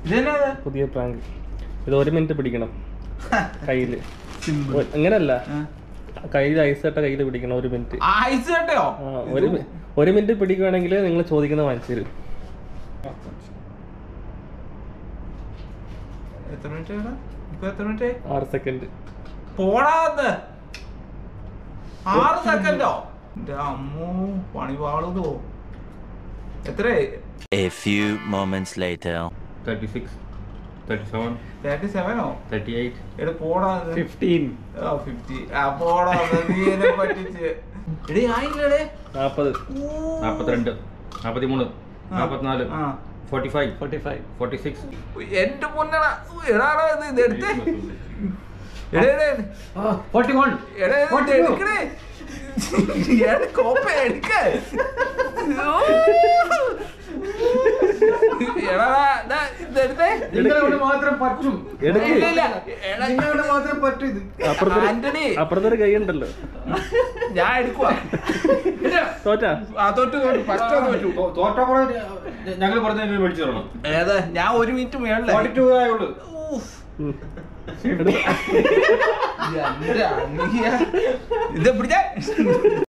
ഇതെന്നാ പുതിയ പ്രാങ്ക് ഇത് ഒരു മിനിറ്റ് പിടിക്കണം കയ്യില് സിമ്പിൾ ഒ- അങ്ങനല്ല കയ്യിൽ ഐസ് കട്ട കയ്യിൽ പിടിക്കണം ഒരു മിനിറ്റ് ഐസ് കേട്ടോ ആ ഒരു മി- ഒരു മിനിറ്റ് പിടിക്കുവാണെങ്കിൽ നിങ്ങൾ ചോദിക്കുന്ന വാങ്ങിച്ചു തരും എത്ര മിനിറ്റ് വേണം ഇപ്പൊ എത്ര മിനിറ്റ് ആറ് സെക്കൻഡ് പോടാന്ന് ആറ് സെക്കൻഡോ എന്റെ അമ്മോ പണി പാടുതോ എത്ര A few moments later. 36, 37, thirty സെവനോ 38, എടാ പോടാ 15. ആ ഫിഫ്റ്റി ആ പോടാ നീ എന്നെ പറ്റിച്ച് എടേ ആയില്ലടേ നാൽപ്പത് നാൽപ്പത്തിരണ്ട് നാൽപ്പത്തിമൂന്ന് നാൽപ്പത്തിനാല് ആ forty five forty five forty six എന്റെ പൊന്നടാ എടാടാ ഇത് ഇത് എടുത്തേ എടേ എടേ ഫോർട്ടി വൺ എടേ ഇത് എടുക്കണേ എടേ കോപ്പ എടുക്ക എടാ ദാ ഇത് എടുത്തേ നിങ്ങളെ മാത്രം പറ്റും എടുക്ക് ഇല്ല, ഇല്ല. എടാ, നിങ്ങളെ മാത്രം പറ്റും ഇത് അപ്പുറത്തൊരു ആന്റണി അപ്പുറത്തൊരു കൈ ഉണ്ടല്ലോ ഞാൻ എടുക്കുവാ തോറ്റാ ആ തൊട്ട് തൊട്ട് ഫസ്റ്റ് തോറ്റു തോറ്റ ഞങ്ങൾ പറഞ്ഞ മേടിച്ചു തരണം ഏതാ ഞാൻ ഒരു മിനിറ്റ് മേളിലായി ഫോർട്ടി ടു ആയുള്ളൂ ഊഫ്. ഉം. എടുത്ത് എന്റെ അനിയ. ഇത് പിടിച്ചേ